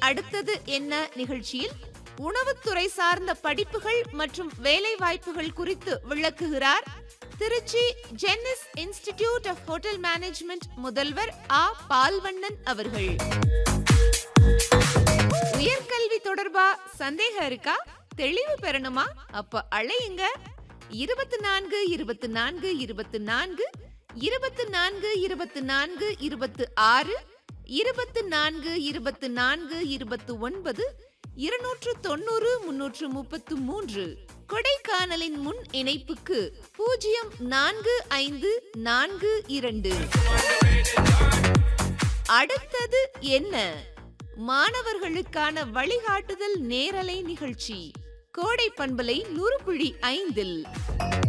அடுத்தது என்ன நிகழ்ச்சியில் உணவுத்துறை சார்ந்த படிப்புகள் மற்றும் வேலை வாய்ப்புகள் குறித்து விளக்குகிறார் Trichy Jenneys institute of hotel management முதல்வர் ஆ பால்வண்ணன் அவர்கள் உயர்கல்வி தொடர்பா சந்தேகம் இருக்கா தெளிவு பெறணுமா அப்ப அழையுங்க இருபத்தி நான்கு இருபத்தி நான்கு இருபத்தி நான்கு இருபத்தி நான்கு இருபத்தி நான்கு இருபத்தி ஆறு இருபத்தி நான்கு இருபத்தி நான்கு இருபத்தி ஒன்பது இருநூற்று தொண்ணூறு முன்னூற்று முப்பத்து மூன்று கொடைக்கானலின் முன் இணைப்புக்கு பூஜ்ஜியம் நான்கு ஐந்து நான்கு இரண்டு அடுத்தது என்ன மாணவர்களுக்கான வழிகாட்டுதல் நேரலை நிகழ்ச்சி கோடை பண்பலை நூறு புள்ளி ஐந்தில்